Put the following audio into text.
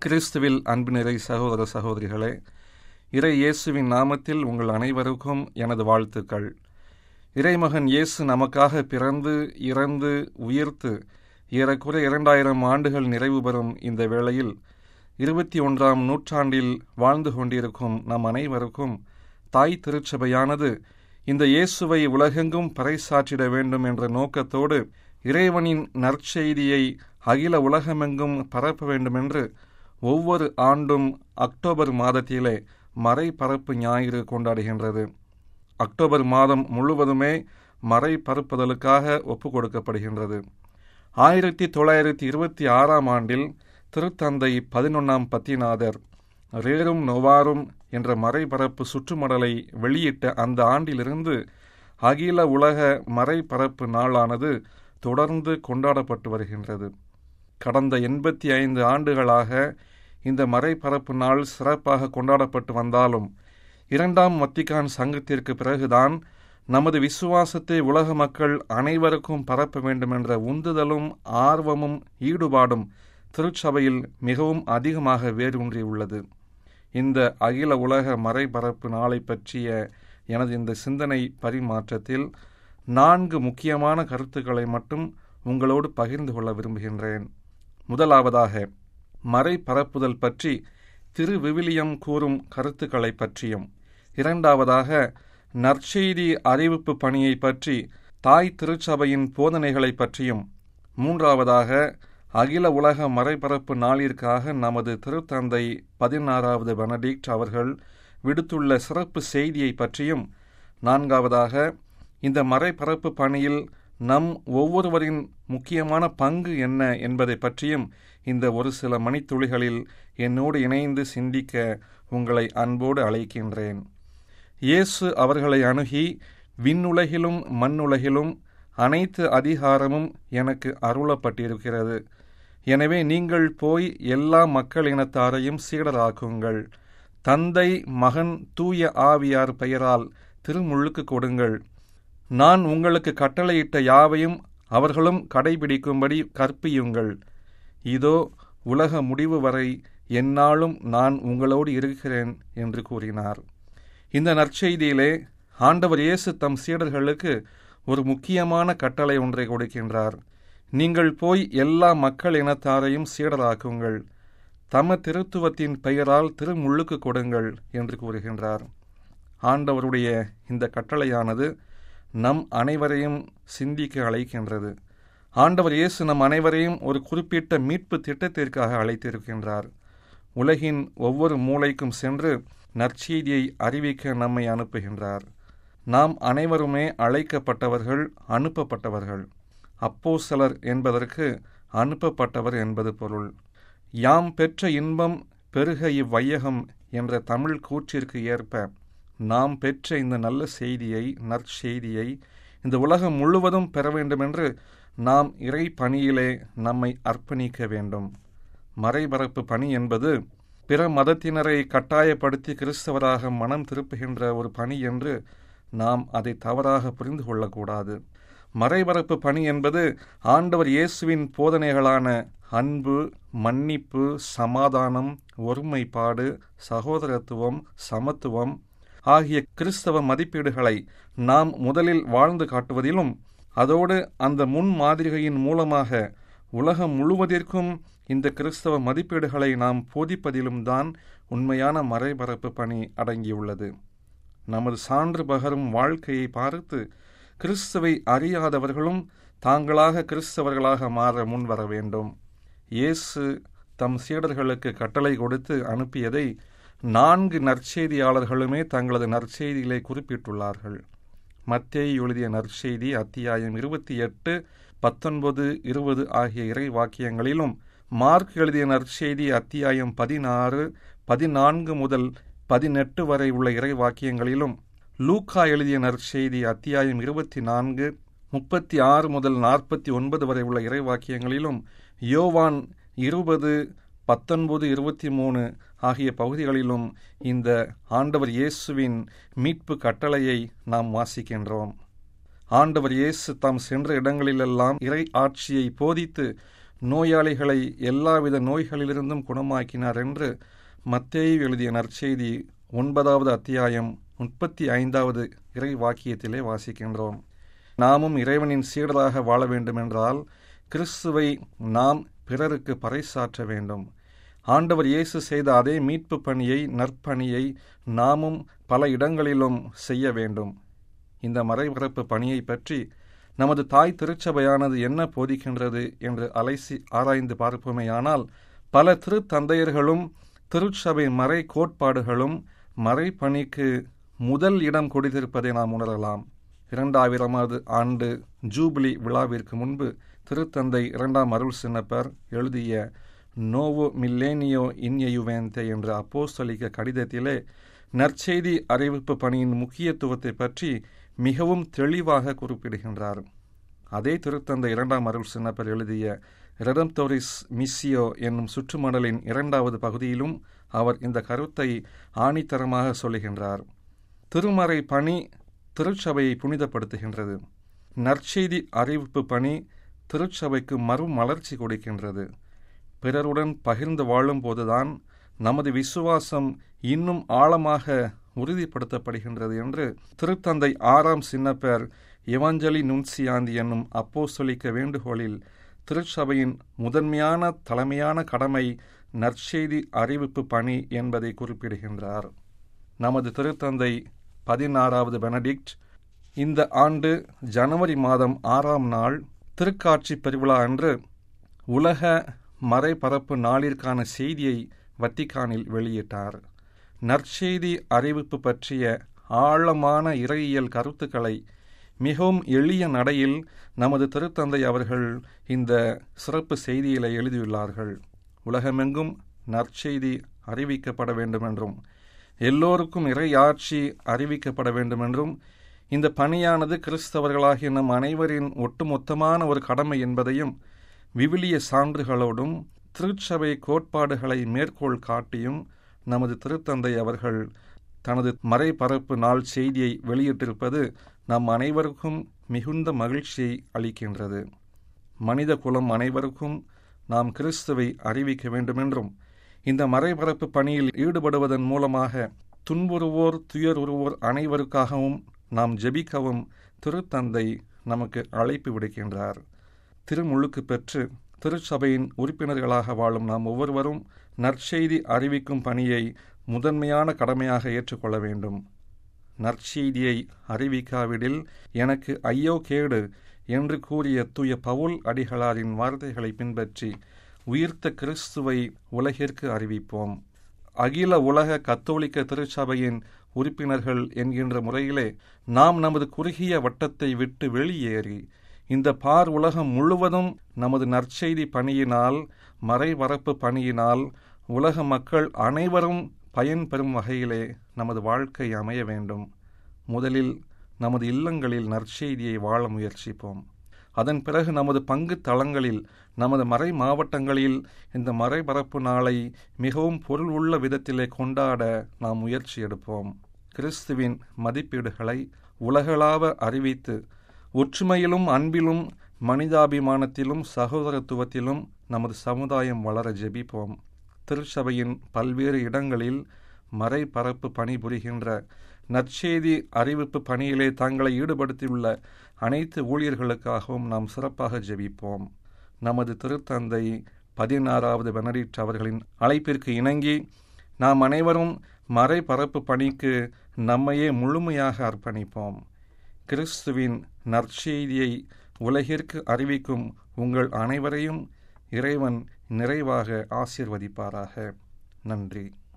கிறிஸ்துவில் அன்பு நிறை சகோதர சகோதரிகளே இறை இயேசுவின் நாமத்தில் உங்கள் அனைவருக்கும் எனது வாழ்த்துக்கள் இறைமகன் இயேசு நமக்காக பிறந்து இறந்து உயிர்த்து ஏறக்குறை இரண்டாயிரம் ஆண்டுகள் நிறைவு பெறும் இந்த வேளையில் இருபத்தி ஒன்றாம் நூற்றாண்டில் வாழ்ந்து கொண்டிருக்கும் நம் அனைவருக்கும் தாய் திருச்சபையானது இந்த இயேசுவை உலகெங்கும் பறைசாற்றிட வேண்டும் என்ற நோக்கத்தோடு இறைவனின் நற்செய்தியை அகில உலகமெங்கும் பரப்ப வேண்டுமென்று ஒவ்வொரு ஆண்டும் அக்டோபர் மாதத்திலே மறை பரப்பு ஞாயிறு கொண்டாடுகின்றது அக்டோபர் மாதம் முழுவதுமே மறை பரப்புதலுக்காக ஒப்பு கொடுக்கப்படுகின்றது ஆயிரத்தி தொள்ளாயிரத்தி இருபத்தி ஆறாம் ஆண்டில் திருத்தந்தை பதினொன்னாம் பத்திநாதர் ரேரும் நொவாரும் என்ற மறைபரப்பு சுற்றுமடலை வெளியிட்ட அந்த ஆண்டிலிருந்து அகில உலக மறைபரப்பு நாளானது தொடர்ந்து கொண்டாடப்பட்டு வருகின்றது கடந்த எண்பத்தி ஐந்து ஆண்டுகளாக இந்த மறைபரப்பு நாள் சிறப்பாக கொண்டாடப்பட்டு வந்தாலும் இரண்டாம் வத்திகான் சங்கத்திற்கு பிறகுதான் நமது விசுவாசத்தை உலக மக்கள் அனைவருக்கும் பரப்ப வேண்டும் என்ற உந்துதலும் ஆர்வமும் ஈடுபாடும் திருச்சபையில் மிகவும் அதிகமாக வேரூன்றியுள்ளது இந்த அகில உலக மறைபரப்பு நாளை பற்றிய எனது இந்த சிந்தனை பரிமாற்றத்தில் நான்கு முக்கியமான கருத்துக்களை மட்டும் உங்களோடு பகிர்ந்து கொள்ள விரும்புகின்றேன் முதலாவதாக மறை பரப்புதல் பற்றி திருவிவிலியம் கூறும் கருத்துக்களை பற்றியும் இரண்டாவதாக நற்செய்தி அறிவிப்பு பணியை பற்றி தாய் திருச்சபையின் போதனைகளை பற்றியும் மூன்றாவதாக அகில உலக மறைபரப்பு நாளிற்காக நமது திருத்தந்தை பதினாறாவது பெனடிக்ட் அவர்கள் விடுத்துள்ள சிறப்பு செய்தியை பற்றியும் நான்காவதாக இந்த மறைபரப்பு பணியில் நம் ஒவ்வொருவரின் முக்கியமான பங்கு என்ன என்பதை பற்றியும் இந்த ஒரு சில மணித்துளிகளில் என்னோடு இணைந்து சிந்திக்க உங்களை அன்போடு அழைக்கின்றேன் இயேசு அவர்களை அணுகி விண்ணுலகிலும் மண்ணுலகிலும் அனைத்து அதிகாரமும் எனக்கு அருளப்பட்டிருக்கிறது எனவே நீங்கள் போய் எல்லா மக்கள் இனத்தாரையும் சீடராக்குங்கள் தந்தை மகன் தூய ஆவியார் பெயரால் திருமுழுக்கு கொடுங்கள் நான் உங்களுக்கு கட்டளையிட்ட யாவையும் அவர்களும் கடைபிடிக்கும்படி கற்பியுங்கள் இதோ உலக முடிவு வரை எந்நாளும் நான் உங்களோடு இருக்கிறேன் என்று கூறினார் இந்த நற்செய்தியிலே ஆண்டவர் இயேசு தம் சீடர்களுக்கு ஒரு முக்கியமான கட்டளை ஒன்றை கொடுக்கின்றார் நீங்கள் போய் எல்லா மக்கள் இனத்தாரையும் சீடராக்குங்கள் தம திருத்துவத்தின் பெயரால் திருமுழுக்கு கொடுங்கள் என்று கூறுகின்றார் ஆண்டவருடைய இந்த கட்டளையானது நம் அனைவரையும் சிந்திக்க அழைக்கின்றது ஆண்டவர் இயேசு நம் அனைவரையும் ஒரு குறிப்பிட்ட மீட்பு திட்டத்திற்காக அழைத்திருக்கின்றார் உலகின் ஒவ்வொரு மூளைக்கும் சென்று நற்செய்தியை அறிவிக்க நம்மை அனுப்புகின்றார் நாம் அனைவருமே அழைக்கப்பட்டவர்கள் அனுப்பப்பட்டவர்கள் அப்போ சிலர் என்பதற்கு அனுப்பப்பட்டவர் என்பது பொருள் யாம் பெற்ற இன்பம் பெருக இவ்வையகம் என்ற தமிழ் கூற்றிற்கு ஏற்ப நாம் பெற்ற இந்த நல்ல செய்தியை நற்செய்தியை இந்த உலகம் முழுவதும் பெற வேண்டுமென்று நாம் இறை பணியிலே நம்மை அர்ப்பணிக்க வேண்டும் மறைபரப்பு பணி என்பது பிற மதத்தினரை கட்டாயப்படுத்தி கிறிஸ்தவராக மனம் திருப்புகின்ற ஒரு பணி என்று நாம் அதை தவறாக புரிந்து கொள்ளக்கூடாது மறைபரப்பு பணி என்பது ஆண்டவர் இயேசுவின் போதனைகளான அன்பு மன்னிப்பு சமாதானம் ஒருமைப்பாடு சகோதரத்துவம் சமத்துவம் ஆகிய கிறிஸ்தவ மதிப்பீடுகளை நாம் முதலில் வாழ்ந்து காட்டுவதிலும் அதோடு அந்த முன் மாதிரிகையின் மூலமாக உலகம் முழுவதற்கும் இந்த கிறிஸ்தவ மதிப்பீடுகளை நாம் போதிப்பதிலும் தான் உண்மையான மறைபரப்பு பணி அடங்கியுள்ளது நமது சான்று பகரும் வாழ்க்கையை பார்த்து கிறிஸ்துவை அறியாதவர்களும் தாங்களாக கிறிஸ்தவர்களாக மாற முன்வர வேண்டும் இயேசு தம் சீடர்களுக்கு கட்டளை கொடுத்து அனுப்பியதை நான்கு நற்செய்தியாளர்களுமே தங்களது நற்செய்திகளை குறிப்பிட்டுள்ளார்கள் மத்தேய் எழுதிய நற்செய்தி அத்தியாயம் இருபத்தி எட்டு பத்தொன்பது இருபது ஆகிய இறை வாக்கியங்களிலும் மார்க் எழுதிய நற்செய்தி அத்தியாயம் பதினாறு பதினான்கு முதல் பதினெட்டு வரை உள்ள இறை வாக்கியங்களிலும் லூக்கா எழுதிய நற்செய்தி அத்தியாயம் இருபத்தி நான்கு முப்பத்தி ஆறு முதல் நாற்பத்தி ஒன்பது வரை உள்ள இறை வாக்கியங்களிலும் யோவான் இருபது பத்தொன்பது இருபத்தி மூணு ஆகிய பகுதிகளிலும் இந்த ஆண்டவர் இயேசுவின் மீட்பு கட்டளையை நாம் வாசிக்கின்றோம் ஆண்டவர் இயேசு தாம் சென்ற இடங்களிலெல்லாம் இறை ஆட்சியை போதித்து நோயாளிகளை எல்லாவித நோய்களிலிருந்தும் குணமாக்கினார் என்று மத்தேயு எழுதிய நற்செய்தி ஒன்பதாவது அத்தியாயம் முப்பத்தி ஐந்தாவது இறை வாக்கியத்திலே வாசிக்கின்றோம் நாமும் இறைவனின் சீடராக வாழ வேண்டுமென்றால் கிறிஸ்துவை நாம் பிறருக்கு பறைசாற்ற வேண்டும் ஆண்டவர் இயேசு செய்த அதே மீட்பு பணியை நற்பணியை நாமும் பல இடங்களிலும் செய்ய வேண்டும் இந்த மறைபரப்பு பணியை பற்றி நமது தாய் திருச்சபையானது என்ன போதிக்கின்றது என்று அலைசி ஆராய்ந்து பார்ப்போமேயானால் பல திருத்தந்தையர்களும் திருச்சபை மறை கோட்பாடுகளும் மறைப்பணிக்கு முதல் இடம் கொடுத்திருப்பதை நாம் உணரலாம் இரண்டாயிரமாவது ஆண்டு ஜூபிலி விழாவிற்கு முன்பு திருத்தந்தை இரண்டாம் அருள் சின்னப்பர் எழுதிய நோவோ மில்லேனியோ இன்யயுவேந்தே என்ற அப்போஸ்தலிக்க கடிதத்திலே நற்செய்தி அறிவிப்பு பணியின் முக்கியத்துவத்தை பற்றி மிகவும் தெளிவாக குறிப்பிடுகின்றார் அதே திருத்தந்தை இரண்டாம் அருள் சின்னப்பர் எழுதிய ரெடம்தோரிஸ் மிஸ்ஸியோ என்னும் சுற்றுமடலின் இரண்டாவது பகுதியிலும் அவர் இந்த கருத்தை ஆணித்தரமாக சொல்லுகின்றார் திருமறை பணி திருச்சபையை புனிதப்படுத்துகின்றது நற்செய்தி அறிவிப்பு பணி திருச்சபைக்கு மறுமலர்ச்சி கொடுக்கின்றது பிறருடன் பகிர்ந்து வாழும் போதுதான் நமது விசுவாசம் இன்னும் ஆழமாக உறுதிப்படுத்தப்படுகின்றது என்று திருத்தந்தை ஆறாம் சின்னப்பர் எவாஞ்சலி நுன்சியாந்தி என்னும் அப்போஸ்தலிக்க வேண்டுகோளில் திருச்சபையின் முதன்மையான தலைமையான கடமை நற்செய்தி அறிவிப்பு பணி என்பதை குறிப்பிடுகின்றார் நமது திருத்தந்தை பதினாறாவது பெனடிக்ட் இந்த ஆண்டு ஜனவரி மாதம் ஆறாம் நாள் திருக்காட்சி பெருவிழா அன்று உலக மறைபரப்பு நாளிற்கான செய்தியை வத்திக்கானில் வெளியிட்டார் நற்செய்தி அறிவிப்பு பற்றிய ஆழமான இறையியல் கருத்துக்களை மிகவும் எளிய நடையில் நமது திருத்தந்தை அவர்கள் இந்த சிறப்பு செய்தியில எழுதியுள்ளார்கள் உலகமெங்கும் நற்செய்தி அறிவிக்கப்பட வேண்டுமென்றும் எல்லோருக்கும் இறையாட்சி அறிவிக்கப்பட வேண்டுமென்றும் இந்த பணியானது கிறிஸ்தவர்களாகிய நம் அனைவரின் ஒட்டுமொத்தமான ஒரு கடமை என்பதையும் விவிலிய சான்றுகளோடும் திருச்சபை கோட்பாடுகளை மேற்கோள் காட்டியும் நமது திருத்தந்தை அவர்கள் தனது மறைபரப்பு நாள் செய்தியை வெளியிட்டிருப்பது நம் அனைவருக்கும் மிகுந்த மகிழ்ச்சியை அளிக்கின்றது மனித குலம் அனைவருக்கும் நாம் கிறிஸ்துவை அறிவிக்க வேண்டுமென்றும் இந்த மறைபரப்பு பணியில் ஈடுபடுவதன் மூலமாக துன்புறுவோர் துயருறுவோர் அனைவருக்காகவும் நாம் ஜெபிக்கவும் திருத்தந்தை நமக்கு அழைப்பு விடுக்கின்றார் திருமுழுக்கு பெற்று திருச்சபையின் உறுப்பினர்களாக வாழும் நாம் ஒவ்வொருவரும் நற்செய்தி அறிவிக்கும் பணியை முதன்மையான கடமையாக ஏற்றுக்கொள்ள வேண்டும் நற்செய்தியை அறிவிக்காவிடில் எனக்கு ஐயோ கேடு என்று கூறிய தூய பவுல் அடிகளாரின் வார்த்தைகளை பின்பற்றி உயிர்த்த கிறிஸ்துவை உலகிற்கு அறிவிப்போம் அகில உலக கத்தோலிக்க திருச்சபையின் உறுப்பினர்கள் என்கின்ற முறையிலே நாம் நமது குறுகிய வட்டத்தை விட்டு வெளியேறி இந்த பார் உலகம் முழுவதும் நமது நற்செய்தி பணியினால் மறைபரப்பு பணியினால் உலக மக்கள் அனைவரும் பயன்பெறும் வகையிலே நமது வாழ்க்கை அமைய வேண்டும் முதலில் நமது இல்லங்களில் நற்செய்தியை வாழ முயற்சிப்போம் அதன் பிறகு நமது பங்கு தளங்களில் நமது மறை மாவட்டங்களில் இந்த மறைபரப்பு நாளை மிகவும் பொருள் உள்ள விதத்திலே கொண்டாட நாம் முயற்சி எடுப்போம் கிறிஸ்துவின் மதிப்பீடுகளை உலகளாவ அறிவித்து ஒற்றுமையிலும் அன்பிலும் மனிதாபிமானத்திலும் சகோதரத்துவத்திலும் நமது சமுதாயம் வளர ஜெபிப்போம் திருச்சபையின் பல்வேறு இடங்களில் மறைபரப்பு பணிபுரிகின்ற நற்செய்தி அறிவிப்பு பணியிலே தங்களை ஈடுபடுத்தியுள்ள அனைத்து ஊழியர்களுக்காகவும் நாம் சிறப்பாக ஜெபிப்போம் நமது திருத்தந்தை பதினாறாவது பெனடிக்ட் அவர்களின் அழைப்பிற்கு இணங்கி நாம் அனைவரும் மறைபரப்பு பணிக்கு நம்மையே முழுமையாக அர்ப்பணிப்போம் கிறிஸ்துவின் நற்செய்தியை உலகிற்கு அறிவிக்கும் உங்கள் அனைவரையும் இறைவன் நிறைவாக ஆசிர்வதிப்பாராக நன்றி